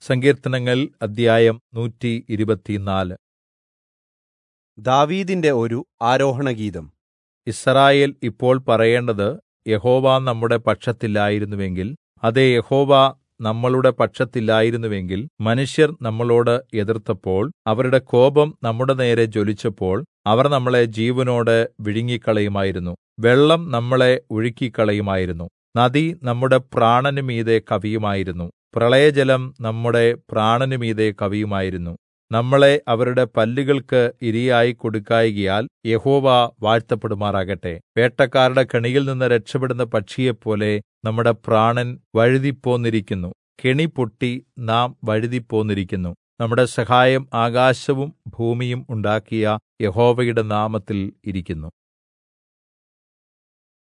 സങ്കീർത്തനങ്ങൾ അദ്ധ്യായം നൂറ്റി ഇരുപത്തിനാല് ദാവീദിന്റെ ഒരു ആരോഹണഗീതം യിസ്രായേൽ ഇപ്പോൾ പറയേണ്ടത് യഹോവ നമ്മുടെ പക്ഷത്തില്ലായിരുന്നുവെങ്കിൽ അതേ യഹോവ നമ്മളുടെ പക്ഷത്തില്ലായിരുന്നുവെങ്കിൽ മനുഷ്യർ നമ്മളോട് എതിർത്തപ്പോൾ അവരുടെ കോപം നമ്മുടെ നേരെ ജ്വലിച്ചപ്പോൾ അവർ നമ്മളെ ജീവനോടെ വിഴുങ്ങിക്കളയുമായിരുന്നു വെള്ളം നമ്മളെ ഒഴുക്കിക്കളയുമായിരുന്നു നദി നമ്മുടെ പ്രാണന് മീതെ കവിയുമായിരുന്നു പ്രളയജലം നമ്മുടെ പ്രാണന് മീതെ കവിയുമായിരുന്നു നമ്മളെ അവരുടെ പല്ലുകൾക്ക് ഇരയായി കൊടുക്കായ്കയാൽ യഹോവ വാഴ്ത്തപ്പെടുമാറാകട്ടെ വേട്ടക്കാരുടെ കെണിയിൽനിന്ന് രക്ഷപ്പെടുന്ന പക്ഷിയെപ്പോലെ നമ്മുടെ പ്രാണൻ വഴുതിപ്പോന്നിരിക്കുന്നു കെണി പൊട്ടി നാം വഴുതിപ്പോന്നിരിക്കുന്നു നമ്മുടെ സഹായം ആകാശവും ഭൂമിയും ഉണ്ടാക്കിയ യഹോവയുടെ നാമത്തിൽ ഇരിക്കുന്നു